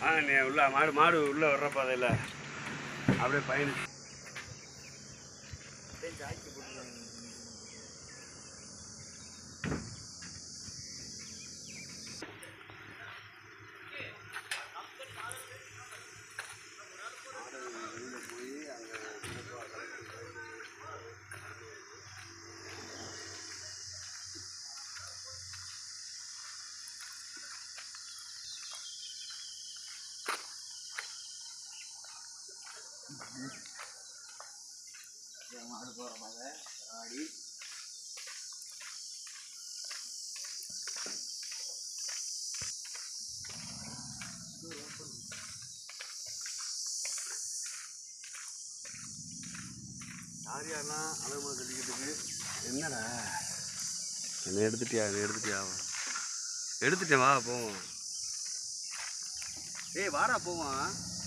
வாங்க நீ உள்ள மாடு மாடு உள்ள வர்ற பாதையில் அப்படியே பயணி மாடு போகிற மாதிரி ஆடி யார் யாரெல்லாம் அளவு மலை கட்டிக்கிறதுக்கு என்னடா என்ன எடுத்துட்டியா என்ன எடுத்துட்டியா எடுத்துட்டேன் வா போவோம் ஏய் வாடா போவோம்